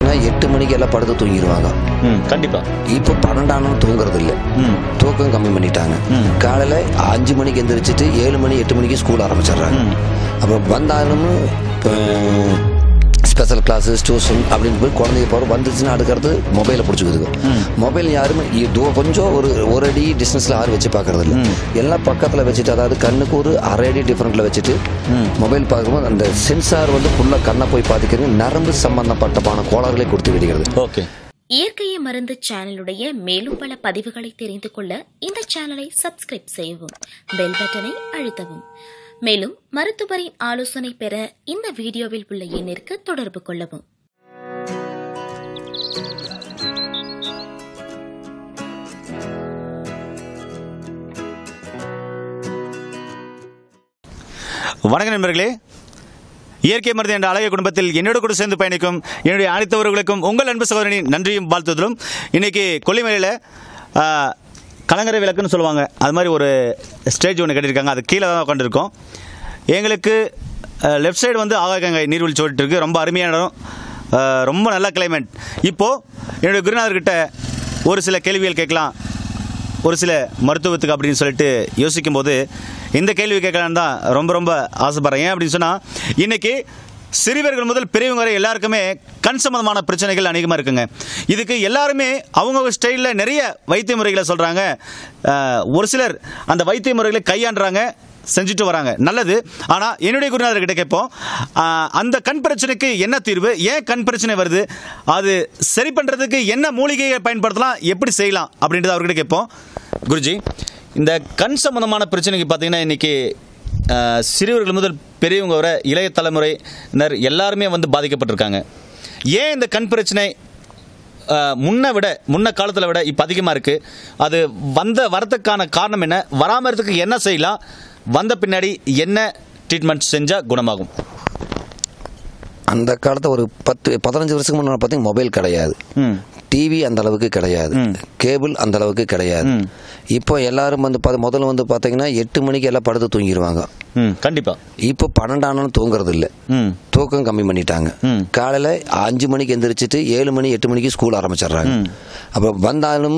எட்டு மணிக்கு எல்லாம் படுத்து தூங்கிடுவாங்க ம் கண்டிப்பா இப்போ பன்னெண்டானும் தூங்குறது இல்லை ம் தூக்கம் கம்மி பண்ணிட்டாங்க ம். காலையில் அஞ்சு மணிக்கு எந்திரிச்சிட்டு ஏழு மணி எட்டு மணிக்கு ஸ்கூல் ஆரம்பிச்சிடுறாங்க ம். அப்புறம் வந்தாலும் ஸ்பெஷல் கிளாஸு டியூஷன் அப்படின்னு போய் குழந்தைய போகிற வந்துச்சுன்னா அடுக்கிறது மொபைலை பிடிச்சிக்குதுங்க மொபைல் யாருமே இதோ கொஞ்சம் ஒரு ஒரு அடி டிஸ்டன்ஸில் யாரும் வச்சு பார்க்கறது இல்லை எல்லாம் பக்கத்தில் வச்சுட்டு அதாவது கண்ணுக்கு ஒரு அரை அடி டிஃப்ரெண்ட்டில் வச்சுட்டு மொபைல் பார்க்கும்போது அந்த சென்சார் வந்து ஃபுல்லாக கண்ணை போய் பார்த்துக்கிறது நரம்பு சம்பந்தப்பட்டமான கோளாறுகளை கொடுத்து விடுகிறது ஓகே இயற்கையை மருந்து சேனலுடைய மேலும் பல பதிவுகளை தெரிந்து கொள்ள இந்த சேனலை சப்ஸ்கிரைப் செய்யவும் பெல் பட்டனை அழுத்தவும் மேலும் மருத்துவரின் ஆலோசனை பெற இந்த வீடியோவில் உள்ள எண்ணிற்கு தொடர்பு கொள்ளவும் வணக்கம் நண்பர்களே இயற்கை மருந்து என்ற அழகிய குடும்பத்தில் என்னோட கூட சேர்ந்து பயணிக்கும் என்னுடைய அனைத்தவர்களுக்கும் உங்கள் அன்பு சகோதரனின் நன்றியும் வாழ்த்துதலும் இன்னைக்கு கொல்லிமலையில் ஆ, கலங்கரை விளக்குன்னு சொல்லுவாங்க அது மாதிரி ஒரு ஸ்டேஜ் ஒன்று கட்டியிருக்காங்க அது கீழே தான் உட்காந்துருக்கோம் எங்களுக்கு லெஃப்ட் சைடு வந்து ஆகாயகங்கை நீர்வீழ்ச்சி ஓடிட்டு இருக்கு ரொம்ப அருமையான இடம் ஆ, ரொம்ப நல்ல கிளைமேட் இப்போது என்னுடைய குருநாதர்கிட்ட ஒரு சில கேள்விகள் கேட்கலாம் ஒரு சில மருத்துவத்துக்கு அப்படின்னு சொல்லிட்டு யோசிக்கும்போது இந்த கேள்வி கேட்கலான்னு தான் ரொம்ப ரொம்ப ஆசைப்படுறேன் ஏன் அப்படின்னு சொன்னால் இன்னைக்கு சிறியவர்கள் முதல் பெரியவங்க வரை எல்லாருக்குமே கண் சம்பந்தமான பிரச்சனைகள் அநேகமாக இருக்குங்க இதுக்கு எல்லாருமே அவங்கவுங்க ஸ்டைலில் நிறைய வைத்திய முறைகளை சொல்கிறாங்க ஒரு சிலர் அந்த வைத்திய முறைகளை கையாண்டுறாங்க செஞ்சுட்டு வராங்க நல்லது ஆனால் என்னுடைய குருநாதர்கிட்ட கேட்போம் ஆஹ், அந்த கண் பிரச்சனைக்கு என்ன தீர்வு ஏன் கண் பிரச்சனை வருது அது சரி பண்ணுறதுக்கு என்ன மூலிகையை பயன்படுத்தலாம் எப்படி செய்யலாம் அப்படின்றத அவர்கிட்ட கேட்போம் குருஜி இந்த கண் சம்பந்தமான பிரச்சனைக்கு பார்த்தீங்கன்னா இன்னைக்கு ஆஹ், சிறியவர்கள் முதல் பெரியவங்க வரை இளைய தலைமுறையினர் எல்லாருமே வந்து பாதிக்கப்பட்டிருக்காங்க ஏன் இந்த கண் பிரச்சனை ஆஹ், முன்ன விட முன்ன காலத்தில் விட இப்போ அதிகமாக இருக்குது அது வந்த வரத்துக்கான காரணம் என்ன வராமல் இருக்கிறதுக்கு என்ன செய்யலாம் வந்த பின்னாடி என்ன ட்ரீட்மெண்ட் செஞ்சால் குணமாகும் அந்த காலத்தில் ஒரு பத்து பதினஞ்சு வருஷத்துக்கு முன்னாடி பார்த்தீங்கன்னா மொபைல் கிடையாது ம் டிவி அந்த அளவுக்கு கிடையாது கேபிள் அந்த அளவுக்கு கிடையாது இப்போ எல்லாரும் வந்து பார்த்து முதல்ல வந்து பார்த்தீங்கன்னா எட்டு மணிக்கு எல்லாம் படுத்து தூங்கிடுவாங்க ம் கண்டிப்பாக இப்போ பன்னெண்டானாலும் தூங்குறது இல்லை ம் தூக்கம் கம்மி பண்ணிட்டாங்க ம். காலையில் அஞ்சு மணிக்கு எந்திரிச்சிட்டு ஏழு மணி எட்டு மணிக்கு ஸ்கூல் ஆரம்பிச்சிடுறாங்க அப்போ வந்தாலும்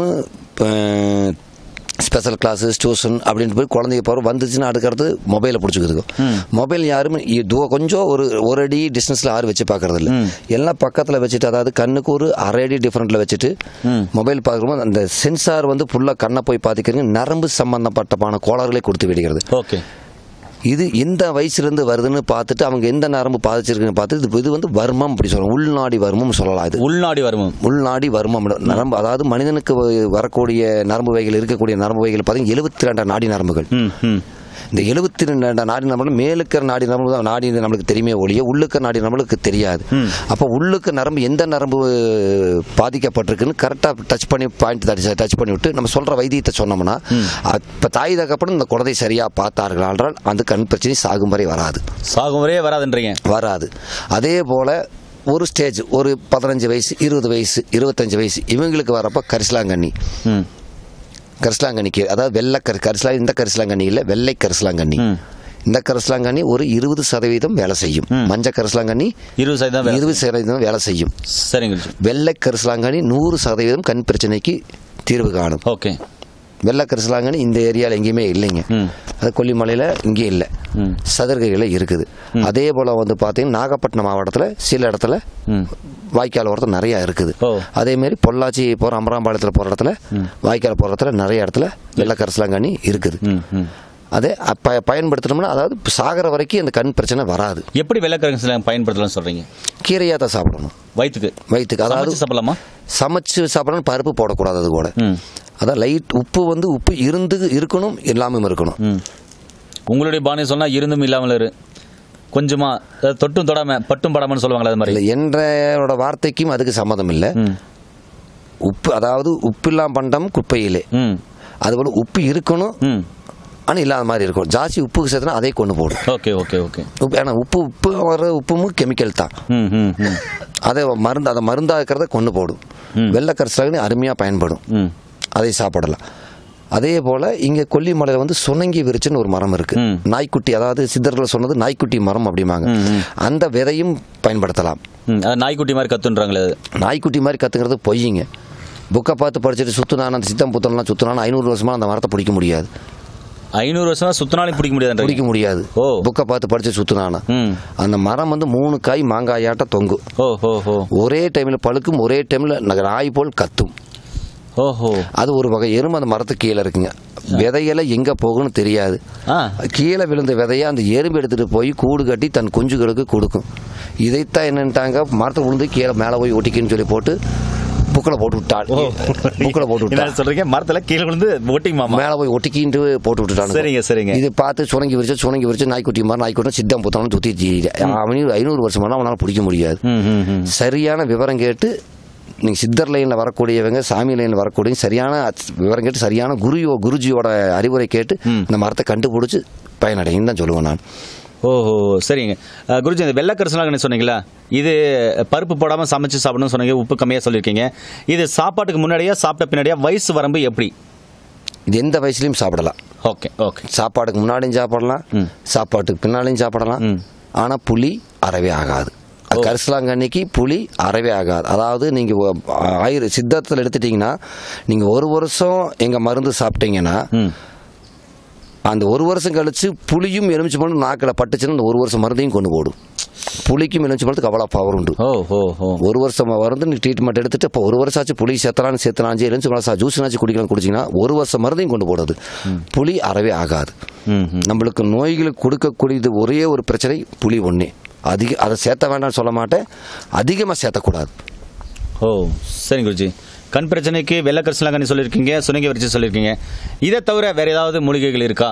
ஸ்பெஷல் கிளாஸு டியூஷன் அப்படின்னு போய் குழந்தைய போகிற வந்துச்சுன்னா அடுக்கிறது மொபைலை பிடிச்சிக்குதுங்க மொபைல் யாருமே இதோ கொஞ்சம் ஒரு ஒரு அடி டிஸ்டன்ஸில் யாரும் வச்சு பார்க்கறது இல்லை எல்லாம் பக்கத்தில் வச்சுட்டு அதாவது கண்ணுக்கு ஒரு அரை அடி டிஃப்ரெண்ட்டில் வச்சுட்டு மொபைல் பார்க்கும்போது அந்த சென்சார் வந்து ஃபுல்லாக கண்ணை போய் பார்த்துக்கிறது நரம்பு சம்பந்தப்பட்டமான கோளாறுகளை கொடுத்து விடுகிறது ஓகே இது எந்த வயசுலேருந்து வருதுன்னு பார்த்துட்டு அவங்க எந்த நரம்பு பாதிச்சிருக்குன்னு பார்த்து இது இது வந்து வர்மம் அப்படி சொல்லலாம் உள்நாடி வர்மம் சொல்லலாம் இது உள்நாடி வருமம் உள்நாடி வர்மம் நரம்பு அதாவது மனிதனுக்கு வ- வரக்கூடிய நரம்பு வகைகள் இருக்கக்கூடிய நரம்பு வகைகள் பார்த்தீங்கன்னா எழுபத்தி ரெண்டாம் நாடி நரம்புகள் ம் ம் இந்த எழுபத்தி ரெண்டாம் நாடி நரம்பு மேலுக்கிற நாடி நரம்பு தான் நாடி நம்மளுக்கு தெரியுமே ஒழிய உள்ளுக்கிற நாடி நம்மளுக்கு தெரியாது அப்போ உள்ளுக்கு நரம்பு எந்த நரம்பு பாதிக்கப்பட்டிருக்குன்னு கரெக்டாக டச் பண்ணி பாயிண்ட் டச் பண்ணி விட்டு நம்ம சொல்கிற வைத்தியத்தை சொன்னோம்னா இப்போ தாய் தகப்படும் இந்த குழந்தை சரியாக பார்த்தார்கள் என்றால் அந்த கண் பிரச்சனை சாகும் வரை வராது சாகும் வரையே வராதுன்றீங்க வராது அதே போல் ஒரு ஸ்டேஜ் ஒரு பதினஞ்சு வயசு இருபது வயசு இருபத்தஞ்சு வயசு இவங்களுக்கு வரப்போ கரிசலாங்கண்ணி ம் கரிசலாங்கண்ணிக்கு அதாவது வெள்ளை கரி கரிசலா இந்த கரிசலாங்கண்ணி இல்லை வெள்ளை கரிசலாங்கண்ணி இந்த கரிசலாங்கண்ணி ஒரு இருபது சதவீதம் வேலை செய்யும் மஞ்சள் கரிசலாங்கண்ணி இருபது சதவீதம் வேலை இருபது சதவீதம் வேலை செய்யும் சரிங்க குருஜி வெள்ளை கரிசலாங்கண்ணி நூறு சதவீதம் கண் பிரச்சனைக்கு தீர்வு காணும் ஓகே வெள்ளை கரிசலாங்கண்ணி இந்த ஏரியாவில் எங்கேயுமே இல்லைங்க ம். அது கொல்லிமலையில் இங்கேயும் இல்லை ம். சதுர்கையில் இருக்குது அதே போல் வந்து பார்த்தீங்கன்னா நாகப்பட்டினம் மாவட்டத்தில் சில இடத்துல ம் வாய்க்கால் ஓரத்தில் நிறையா இருக்குது ஓ. அதே மாதிரி பொள்ளாச்சி போகிற அமராம்பாளையத்தில் போகிற இடத்துல வாய்க்கால் போகிற இடத்துல நிறைய இடத்துல வெள்ளை கரிசலாங்கண்ணி இருக்குது ம் ம் அதே அப்ப பயன்படுத்தணும்னா அதாவது சாகிற வரைக்கும் அந்த கண் பிரச்சனை வராது எப்படி வெள்ளைக்கரங்க பயன்படுத்தலாம்னு சொல்கிறீங்க கீரையாக தான் சாப்பிடணும் வயிற்றுக்கு வயிற்றுக்கு அதாவது சமைச்சு சாப்பிடலாமா சமைச்சு சாப்பிடணும் பருப்பு போடக்கூடாது அது கூட ம் அதான் லைட் உப்பு வந்து உப்பு இருந்து இருக்கணும் இல்லாமல் இருக்கணும் ம் உங்களுடைய பாணி சொன்னால் இருந்தும் இல்லாமல் இரு கொஞ்சமா அதாவது தொட்டும் தொடாம பட்டும் படாமன்னு சொல்லுவாங்களே அது மாதிரி இல்லை என்றோட வார்த்தைக்கும் அதுக்கு சம்மதம் இல்லை ம் உப்பு அதாவது உப்பில்லாம் பண்டம் குப்பையிலே ம் அதுபோல் உப்பு இருக்கணும் ம் ஆனால் இல்லாத மாதிரி இருக்கும் ஜாஸ்தி உப்புக்கு சேர்த்துனா அதே கொண்டு போடும் ஓகே ஓகே ஓகே உப்பு ஏன்னா உப்பு உப்பு வர உப்பும் கெமிக்கல் தான் ம் ம் ம் அதை மருந்து அதை மருந்தாக இருக்கிறத கொண்டு போடும் வெள்ளை கரிசலாங்கண்ணி அருமையாக பயன்படும் ம் அதை சாப்பிடலாம் அதே போல் இங்கே கொல்லிமலையில் வந்து சுணங்கி விரிச்சுன்னு ஒரு மரம் இருக்கு ம். நாய்க்குட்டி அதாவது சித்தர்கள் சொன்னது நாய்க்குட்டி மரம் அப்படிம்பாங்க அந்த விதையும் பயன்படுத்தலாம் ம் அது நாய்க்குட்டி மாதிரி கத்துன்றாங்களே அது. நாய்க்குட்டி மாதிரி கற்றுக்கிறது பொய்யுங்க புக்கை பார்த்து படிச்சுட்டு சுற்றுனான் அந்த சித்தம் புத்தம்லாம் சுற்றுனான் ஐநூறு வருஷமா அந்த மரத்தை பிடிக்க முடியாது ஐநூறு வருஷமா சுத்தினாலும் பிடிக்க முடியாது பிடிக்க முடியாது ஓ. புக்கை பார்த்து படிச்சு சுற்றுனானா ம் அந்த மரம் வந்து மூணு காய் மாங்காயாட்ட தொங்கும் ஓ ஹோ ஹோ ஒரே டைமில் பழுக்கும் ஒரே டைமில் நாய் போல் கத்தும் ஓஹோ அது ஒரு வகை எறும்பு அந்த மரத்துக்கு கீழே இருக்குங்க விதையில எங்கே போகும்னு தெரியாது ஆ கீழே விழுந்த விதையை அந்த எறும்பு எடுத்துட்டு போய் கூடு கட்டி தன் குஞ்சுகளுக்கு கொடுக்கும் இதைத்தான் என்னன்ட்டாங்க மரத்தை விழுந்து கீழே மேலே போய் ஒட்டிக்கின்னு சொல்லி போட்டு புக்கில் போட்டு விட்டாள் ஓ புக்கில் போட்டு என்ன விட்டாள் சொல்றீங்க மரத்துல கீழே விழுந்து ஓட்டிங் மாமா மேலே போய் ஒட்டிக்கிட்டு போட்டு விட்டுட்டாங்க சரிங்க, சரிங்க. இது பார்த்து சுணங்கி விரிச்சு சுணங்கி விரிச்சு நாய்க்குட்டி மாதிரி நாய்க்குட்டி சித்தம் புத்தனம் சுற்றி அவனையும் ஐநூறு வருஷமான அவனால் பிடிக்க முடியாது ம் ம் ம் சரியான விவரம் கேட்டு நீங்கள் சித்தர் லைனில் வரக்கூடியவங்க சாமி லைனில் வரக்கூடிய சரியான விவரம் கேட்டு சரியான குருயோ குருஜியோட அறிவுரை கேட்டு இந்த மரத்தை கண்டுபிடிச்சி பயனடையும் தான் சொல்லுவேன் நான் ஓஹோ சரிங்க அஹ், குருஜி இந்த வெள்ளக்கரிசலாங்கன்னு சொன்னீங்களா இது பருப்பு போடாமல் சமைச்சு சாப்பிடணும்னு சொன்னீங்க உப்பு கம்மியாக சொல்லியிருக்கீங்க இது சாப்பாட்டுக்கு முன்னாடியா சாப்பிட்ட பின்னாடியா வயசு வரம்பு எப்படி இது எந்த வயசுலையும் சாப்பிடலாம் ஓகே ஓகே சாப்பாடுக்கு முன்னாடியும் சாப்பிடலாம் ம். சாப்பாட்டுக்கு பின்னாடியும் சாப்பிடலாம் ம். ஆனால் புளி அறவே ஆகாது கரிசலாங்கண்ணிக்கு புளி அறவே ஆகாது அதாவது நீங்கள் ஆயிரம் சித்தத்தில் எடுத்துட்டீங்கன்னா நீங்கள் ஒரு வருஷம் எங்கள் மருந்து சாப்பிட்டீங்கன்னா ம் அந்த ஒரு வருஷம் கழிச்சு புளியும் எலுமிச்சை பழம் நாக்கில் பட்டுச்சுன்னா அந்த ஒரு வருஷம் மருந்தையும் கொண்டு போடும் புளிக்கும் எலுமிச்சை பழத்துக்கு அவ்வளோ பவர் உண்டு ஓ ஓ ஓ ஒரு வருஷம் மருந்து நீ ட்ரீட்மெண்ட் எடுத்துட்டு இப்போ ஒரு வருஷம் ஆச்சு புளி சேர்த்தலான்னு சேர்த்தலாஞ்சு எலுமிச்சை பழம் ஜூஸ்னாச்சு குடிக்கலாம் குடிச்சிங்கன்னா ஒரு வருஷம் மருந்தையும் கொண்டு போடுது புளி அறவே ஆகாது ம் ம் நம்மளுக்கு நோய்களுக்கு கொடுக்கக்கூடியது ஒரே ஒரு பிரச்சனை புளி ஒன்றே அதிக அதை சேர்த்த வேண்டாம்னு சொல்ல மாட்டேன் அதிகமாக சேர்த்தக்கூடாது ஓ சரிங்க குருஜி கண் பிரச்சனைக்கு வெள்ளக்கரிசலாங்கண்ணி சொல்லியிருக்கீங்க சுனங்கி வரிச்சு சொல்லியிருக்கீங்க இதை தவிர வேற ஏதாவது மூலிகைகள் இருக்கா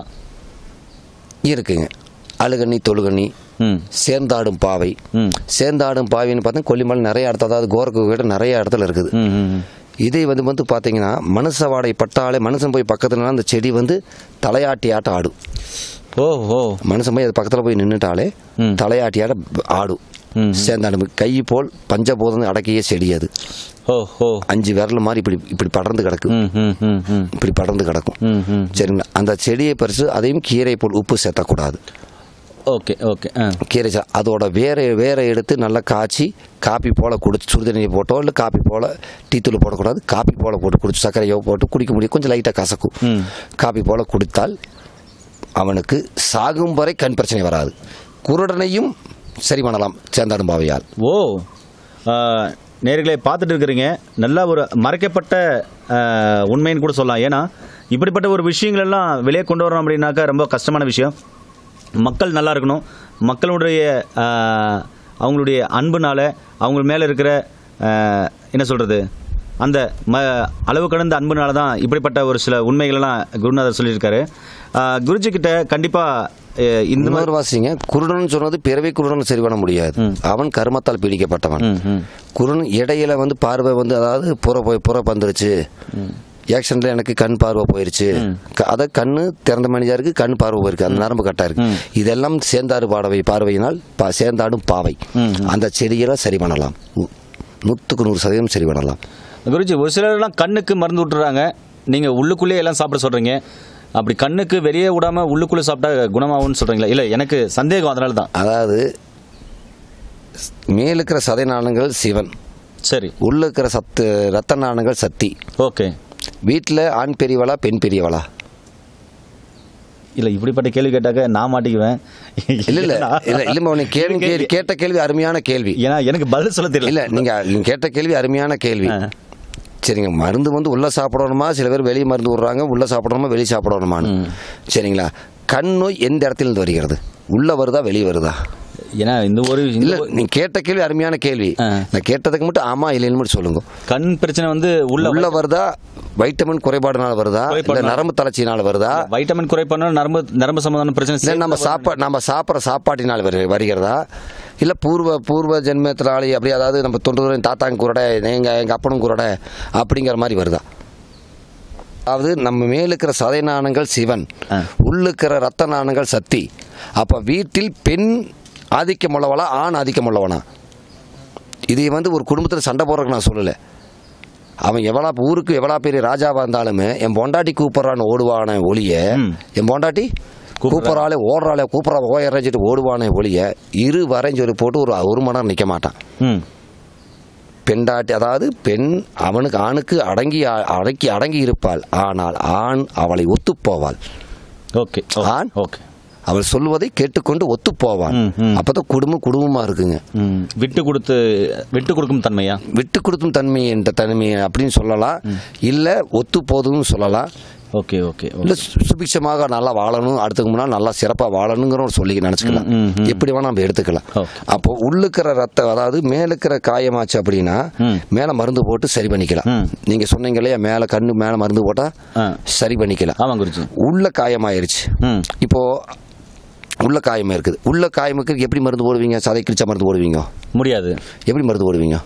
இருக்குங்க அழுகண்ணி தொழுகண்ணி ம் சேர்ந்தாடும் பாவை ம் சேர்ந்தாடும் பாவைன்னு பார்த்தா கொல்லிமலை நிறைய இடத்துல அதாவது கோரக்கு விட நிறைய இடத்துல இருக்குது ம் ம் ம். இதே வந்து வந்து பார்த்தீங்கன்னா மனுஷ வாடை பட்டாலே மனுஷன் போய் பக்கத்துல அந்த செடி வந்து தலையாட்டி ஆட்டம் ஆடும் ஓ ஓ மனுஷன் போய் அது பக்கத்தில் போய் நின்றுட்டாலே ம். தலையாட்டியாட ஆடும் ம். சேர்ந்தாடும் கை போல் பஞ்சபூதம் அடக்கிய செடி அது ஓ ஓ அஞ்சு விரல் மாதிரி இப்படி இப்படி படர்ந்து கிடக்கும் ம் ம் ம் ம் இப்படி படர்ந்து கிடக்கும் ம் ம் சரிங்களா அந்த செடியை பறித்து அதையும் கீரை போல் உப்பு சேர்த்தக்கூடாது ஓகே ஓகே ஆ கீரை சா- அதோட வேரை வேரை எடுத்து நல்லா காய்ச்சி காப்பி போல் குடிச்சு சுடுதண்ணியை போட்டோ இல்லை காப்பி போல் டீத்தூள் போடக்கூடாது காப்பி போல் போட்டு குடிச்சு சர்க்கரையோ போட்டு குடிக்க முடியும் கொஞ்சம் லைட்டாக கசக்கும் ம். காப்பி போல் குடித்தால் அவனுக்கு சாகும் வரை கண் பிரச்சனை வராது குருடனையும் சரி பண்ணலாம் சேந்தாடும் பாவையால் ஓ ஆ, நேயர்களே பார்த்துட்டு இருக்கிறீங்க நல்ல ஒரு மறைக்கப்பட்ட ஆ, உண்மைன்னு கூட சொல்லலாம் ஏன்னா இப்படிப்பட்ட ஒரு விஷயங்கள் எல்லாம் வெளியே கொண்டு வரணும் அப்படின்னாக்கா ரொம்ப கஷ்டமான விஷயம் மக்கள் நல்லா இருக்கணும் மக்களுடைய ஆ, அவங்களுடைய அன்புனால அவங்க மேலே இருக்கிற ஆ, என்ன சொல்கிறது அந்த ம அளவு கடந்த அன்புனால தான் இப்படிப்பட்ட ஒரு சில உண்மைகளெல்லாம் குருநாதர் சொல்லியிருக்காரு ஆ, குருஜி கிட்ட கண்டிப்பாக இந்த மாதிரி இன்னொரு வாசிங்க குருடன் சொன்னது பிறவி குருடன் சரி பண்ண முடியாது அவன் கர்மத்தால் பீடிக்கப்பட்டவன் ம் ம் குருடன் இடையில வந்து பார்வை வந்து அதாவது புற போய் புற வந்துருச்சு ஆக்சிடென்ட்ல எனக்கு கண் பார்வை போயிருச்சு க- அத கண்ணு திறந்த மனிதருக்கு கண் பார்வை போயிருக்கு அந்த நரம்பு கட்டா இருக்கு இதெல்லாம் சேர்ந்தாடு பாடவை பார்வையினால் பா- சேர்ந்தாடும் பாவை அந்த செடியெல்லாம் சரி பண்ணலாம் நூ- நூத்துக்கு நூறு சதவீதம் சரி பண்ணலாம் குருஜி ஒரு சிலர்லாம் கண்ணுக்கு மருந்து விட்டுறாங்க நீங்க உள்ளுக்குள்ளே எல்லாம் சாப்பிட சொல்றீங்க அப்படி கண்ணுக்கு வெளியே விடாம உள்ளுக்குள்ளே சாப்பிட்டா குணமாகும்னு சொல்றீங்களா இல்ல எனக்கு சந்தேகம் அதனால தான் அதாவது மேல் இருக்கிற சதை நாணங்கள் சிவன் சரி உள்ள இருக்கிற சத்து ரத்த நாணங்கள் சக்தி ஓகே வீட்டில் ஆண் பெரியவளா பெண் பெரியவளா இல்ல இப்படிப்பட்ட கேள்வி கேட்டாக்க நான் மாட்டிக்குவேன் இல்ல இல்ல இல்ல இல்ல உனக்கு கேள்வி கேள்வி- கேட்ட கேள்வி அருமையான கேள்வி ஏன்னா எனக்கு பதில் சொல்ல தெரியல இல்ல நீங்க நீங்க கேட்ட கேள்வி அருமையான கேள்வி ஆ. சரிங்க மருந்து வந்து உள்ள சாப்பிடணுமா சில பேர் வெளியே மருந்து விடுறாங்க உள்ள சாப்பிடணுமா வெளியே சாப்பிடணுமான்னு சரிங்களா கண் நோய் எந்த இடத்துல இருந்து வருகிறது உள்ள வருதா வெளியே வருதா ஏன்னா இந்த ஒரு இந்த இல்ல ஒரு- நீங்க கேட்ட கேள்வி அருமையான கேள்வி ஆ. நான் கேட்டதுக்கு மட்டும் ஆமா இல்லைன்னு மட்டும் சொல்லுங்க கண் பிரச்சனை வந்து உள்ள உள்ள வருதா வைட்டமின் குறைபாடுனால வருதா இல்ல குறைபாடுனால. நரம்பு தளர்ச்சியினால வருதா வைட்டமின் குறைபாடு நரம்பு நரம்பு சம்பந்தமான பிரச்சனை இல்ல நம்ம சாப்பா நம்ம சாப்பிட்ற சாப்பாட்டினால் வரு வருகிறதா இல்ல பூர்வ பூர்வ ஜென்மத்தினாலே அப்படி அதாவது நம்ம தொண்டூரின் தாத்தாங்க குரடை எங்க எங்க அப்பனும் குரடை அப்படிங்கிற மாதிரி வருதா அதாவது நம்ம மேலுக்கிற சதை நாணங்கள் சிவன் ஆ. உள்ளுக்கிற ரத்த நாணங்கள் சக்தி அப்ப வீட்டில் பெண் ஆதிக்கம் உள்ளவளா ஆண் ஆதிக்கம் உள்ளவனா இதை வந்து ஒரு குடும்பத்தில் சண்டை போடுறதுக்கு நான் சொல்லலை அவன் எவ்வளோ ஊருக்கு எவ்வளோ பெரிய ராஜாவாக இருந்தாலுமே என் பொண்டாட்டி கூப்பிட்றான்னு ஓடுவானே ஒளிய ம். என் பொண்டாட்டி கூப்பிட்றாளே ஓடுறாளே கூப்பிட்றா ஓயறச்சிட்டு ஓடுவானே ஒளிய இரு வரைஞ்சொரு போட்டு ஒரு ஒரு மணி நேரம் நிற்க மாட்டான் ம் பெண்டாட்டி அதாவது பெண் அவனுக்கு ஆணுக்கு அடங்கி அடக்கி அடங்கி இருப்பாள் ஆனால் ஆண் அவளை ஒத்துப்போவாள் ஓகே ஆண்? ஓகே அவள் சொல்வதை கேட்டுக்கொண்டு ஒத்துப்போவாள் ம், ம். அப்பதான் குடும்பம் குடும்பமா இருக்குங்க ம். விட்டு கொடுத்து விட்டு கொடுக்கும் தன்மையா விட்டு கொடுக்கும் தன்மை என்ற தன்மை அப்படின்னு சொல்லலாம் இல்ல ஒத்து போதும்னு சொல்லலாம் ஓகே ஓகே இல்ல சு- சுபிக்ஷமாக நல்லா வாழணும் அடுத்துக்கு முன்னாடி நல்லா சிறப்பா வாழணுங்கிற ஒரு சொல்லி நினைச்சுக்கலாம் ம், ம், எப்படி வேணா நம்ம எடுத்துக்கலாம் ஓகே. அப்போ உள்ளுக்கிற ரத்த அதாவது மேலுக்கிற காயமாச்சு அப்படின்னா ம். மேல மருந்து போட்டு சரி பண்ணிக்கலாம் ம். நீங்க சொன்னீங்க இல்லையா மேல கண்ணு மேல மருந்து போட்டா ஆ. சரி பண்ணிக்கலாம் ஆமாம் குருஜி உள்ள காயமாயிருச்சு ம் இப்போ உள்ள காயமா இருக்குது உள்ள காயமுக்கு எப்படி மருந்து போடுவீங்க சதை கிழிச்சா மருந்து போடுவீங்க முடியாது எப்படி மருந்து போடுவீங்க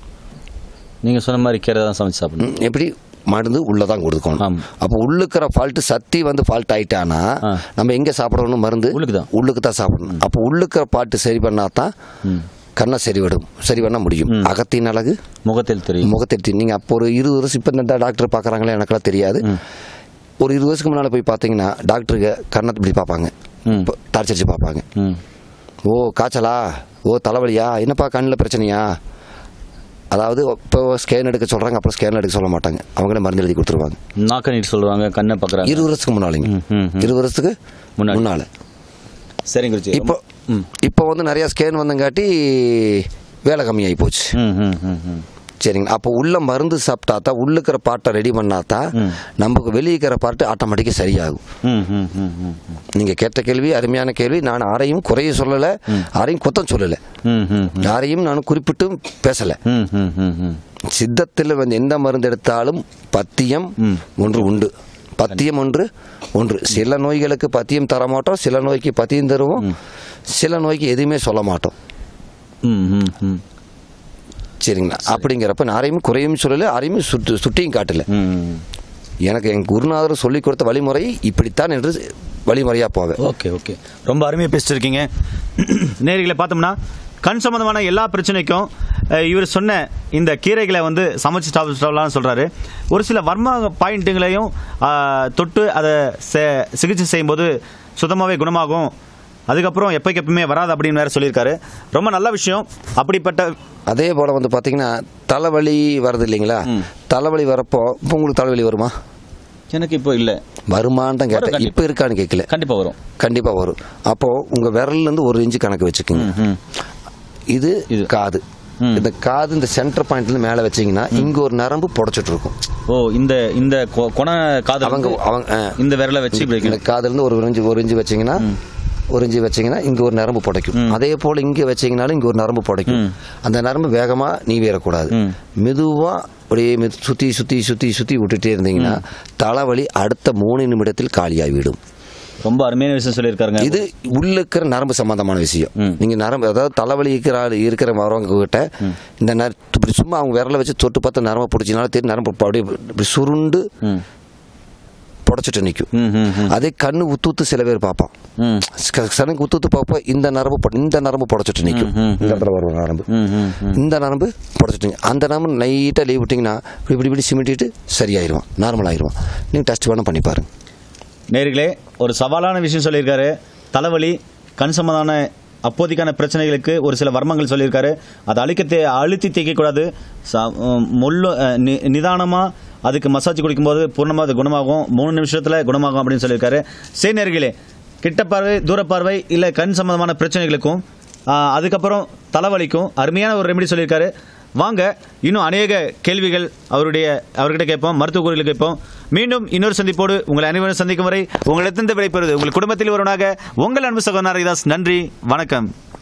நீங்க சொன்ன மாதிரி கீரை தான் சமைச்சு சாப்பிடணும் ம், எப்படி மருந்து உள்ளதான் கொடுக்கணும் ஆமா. அப்போ உள்ளுக்கிற ஃபால்ட் சத்தி வந்து ஃபால்ட் ஆயிட்டானா ஆ. நம்ம எங்க சாப்பிடணும் மருந்து உள்ளுக்கு தான். உள்ளுக்கு தான் சாப்பிடணும் அப்போ உள்ளுக்கிற பாட்டு சரி பண்ணா தான் ம். கண்ணை சரி விடும் சரி பண்ண முடியும் அகத்தின் அழகு முகத்தில் தெரியும் முகத்திருத்தி நீங்க அப்போ ஒரு இருபது வருஷம் இப்போ இந்த டாக்டர் பார்க்குறாங்களே எனக்கெல்லாம் தெரியாது ஒரு இருபது வருஷத்துக்கு முன்னால் போய் பார்த்தீங்கன்னா டாக்டருக்கு கண்ணை இப்படி பார்ப்பாங்க ம். இப்போ டார்ச் அடிச்சு பார்ப்பாங்க ம் ஓ காய்ச்சலா ஓ தலைவலியா என்னப்பா கண்ணில் பிரச்சனையா அதாவது இப்போ ஸ்கேன் எடுக்க சொல்கிறாங்க அப்புறம் ஸ்கேன் எடுக்க சொல்ல மாட்டாங்க அவங்களே மருந்து எழுதி கொடுத்துருவாங்க நாக்க நீட்டு சொல்லுவாங்க கண்ணை பார்க்குறாங்க இருபது வருஷத்துக்கு முன்னாலேங்க ம், ம், ம். இருபது வருஷத்துக்கு முன்னாடி. முன்னால் சரிங்க குருஜி இப்போ ம் இப்போ வந்து நிறையா ஸ்கேன் வந்தங்காட்டி வேலை கம்மியாகி போச்சு ம் ம் ம் ம் சரிங்களா அப்போ உள்ள மருந்து சாப்பிட்டா தான் உள்ளுக்கிற பாட்டை ரெடி பண்ணா தான் நமக்கு வெளியிருக்கிற பாட்டு ஆட்டோமேட்டிக்காக சரியாகும் ம் ம் ம் ம் ம் நீங்கள் கேட்ட கேள்வி அருமையான கேள்வி நான் யாரையும் குறைய சொல்லலை யாரையும் குத்தம் சொல்லலை ம் ம் யாரையும் நான் குறிப்பிட்டும் பேசலை ம் ம் ம் ம் சித்தத்தில் வந்து எந்த மருந்து எடுத்தாலும் பத்தியம் ஒன்று உண்டு பத்தியம் ஒன்று ஒன்று சில நோய்களுக்கு பத்தியம் தர மாட்டோம் சில நோய்க்கு பத்தியம் தருவோம் சில நோய்க்கு எதுவுமே சொல்ல மாட்டோம் ம் ம் ம் சரிங்களா அப்படிங்கிறப்ப நான் யாரையும் குறையும் சொல்லலை யாரையும் சுட்டு சுட்டியும் காட்டல ம் எனக்கு என் குருநாதர் சொல்லிக் கொடுத்த வழிமுறை இப்படித்தான் என்று வழிமுறையாக போவேன் ஓகே ஓகே ரொம்ப அருமையாக பேசிட்டு இருக்கீங்க நேர்களை பார்த்தோம்னா கண் சம்பந்தமான எல்லா பிரச்சனைக்கும் அஹ், இவர் சொன்ன இந்த கீரைகளை வந்து சமைச்சு சாப்பிட்டு சாப்பிடலாம்னு சொல்கிறாரு ஒரு சில வர்ம பாயிண்ட்டுங்களையும் அஹ், தொட்டு அதை செ- சிகிச்சை செய்யும்போது சுத்தமாகவே குணமாகும் அதுக்கப்புறம் எப்போக்கு எப்பவுமே வராது அப்படின்னு வேற சொல்லியிருக்காரு ரொம்ப நல்ல விஷயம் அப்படிப்பட்ட அதே போல் வந்து பார்த்தீங்கன்னா தலைவலி வருது இல்லைங்களா தலைவலி வரப்போ இப்போ உங்களுக்கு தலைவலி வருமா எனக்கு இப்போ இல்லை வருமான்ட்டு கேட்டேன் கண்டிப்பா. இப்போ இருக்கான்னு கேட்கல கண்டிப்பாக வரும் கண்டிப்பாக வரும் அப்போது உங்கள் விரல்லேருந்து ஒரு இன்ச்சு கணக்கு வச்சுக்கோங்க ம் இது இது. காது இந்த காது இந்த சென்டர் பாயிண்ட்ல மேல வச்சீங்கன்னா இங்க ஒரு நரம்பு புடைச்சிட்டு இருக்கும் ஓ இந்த இந்த கொ- கொண காதல் அவங்க வந்து அவங்க ஆ. இந்த விரலை வச்சு இப்படி இந்த காதுல இருந்து ஒரு இன்ச்சு ஒரு இன்ச்சு வச்சீங்கன்னா ஒரு இன்ச்சு வச்சீங்கன்னா இங்க ஒரு நரம்பு புடைக்கும் அதே போல இங்க வச்சீங்கனாலும் இங்க ஒரு நரம்பு புடைக்கும் அந்த நரம்பு வேகமா நீ வேறக்கூடாது மெதுவா அப்படியே மெது சுத்தி சுத்தி சுத்தி சுத்தி விட்டுட்டே இருந்தீங்கன்னா தலைவலி அடுத்த மூணு நிமிடத்தில் காலியாகிவிடும் ரொம்ப அருமையான விஷயம் சொல்லியிருக்காருங்க இது உள்ள இருக்கிற நரம்பு சம்பந்தமான விஷயம் நீங்க நரம்பு அதாவது தலைவலி இருக்கிற ஆள் இருக்கிற வரவங்க கிட்ட இந்த நர இப்படி சும்மா அவங்க விரல வச்சு தொட்டு பார்த்து நரம்பு பிடிச்சினாலும் தெரியும் நரம்பு அப்படியே இப்படி சுருண்டு ம் புடைச்சிட்டு நிற்கும் ம் ம் ம் அதே கண்ணு உத்து உத்து சில பேர் பார்ப்பான் ம் சனுக்கு உத்து உத்து பார்ப்போம் இந்த நரம்பு பொ- இந்த நரம்பு புடைச்சிட்டு நிற்கும் இந்த இடத்துல வரும் நரம்பு ம் ம் ம் இந்த நரம்பு புடைச்சிட்டு நிக்கும். அந்த நரம்பு நைட்டாக லீவ் விட்டிங்கன்னா இப்படி இப்படி இப்படி சிமிட்டிட்டு சரியாயிருவான் நார்மல் ஆயிடுவான் நீங்கள் டெஸ்ட் வேணால் பண்ணி பாருங்க நேர்களே ஒரு சவாலான விஷயம் சொல்லியிருக்காரு தலைவலி கண் சம்பந்தமான அப்போதைக்கான பிரச்சனைகளுக்கு ஒரு சில வர்மங்கள் சொல்லியிருக்காரு அதை அழிக்க தே அழுத்தி தேய்க்கக்கூடாது ச- உம், முள்ளு அஹ், நி- நிதானமா அதுக்கு மசாஜ் கொடுக்கும்போது பூர்ணமாக அது குணமாகும் மூணு நிமிஷத்துல குணமாகும் அப்படின்னு சொல்லியிருக்காரு சரி நேர்களே கிட்ட பார்வை தூர பார்வை இல்லை கண் சம்பந்தமான பிரச்சனைகளுக்கும் ஆஹ், அதுக்கப்புறம் தலைவலிக்கும் அருமையான ஒரு ரெமெடி சொல்லியிருக்காரு வாங்க இன்னும் அநேக கேள்விகள் அவருடைய அவர்கிட்ட கேட்போம் மருத்துவ குறிகள் கேட்போம் மீண்டும் இன்னொரு சந்திப்போடு உங்களை அனைவரும் சந்திக்கும் வரை உங்களிடத்திலிருந்து விடைபெறுவது உங்கள் குடும்பத்தில் ஒருவனாக உங்கள் அன்பு சகோதரர் ஹரிதாஸ் நன்றி வணக்கம்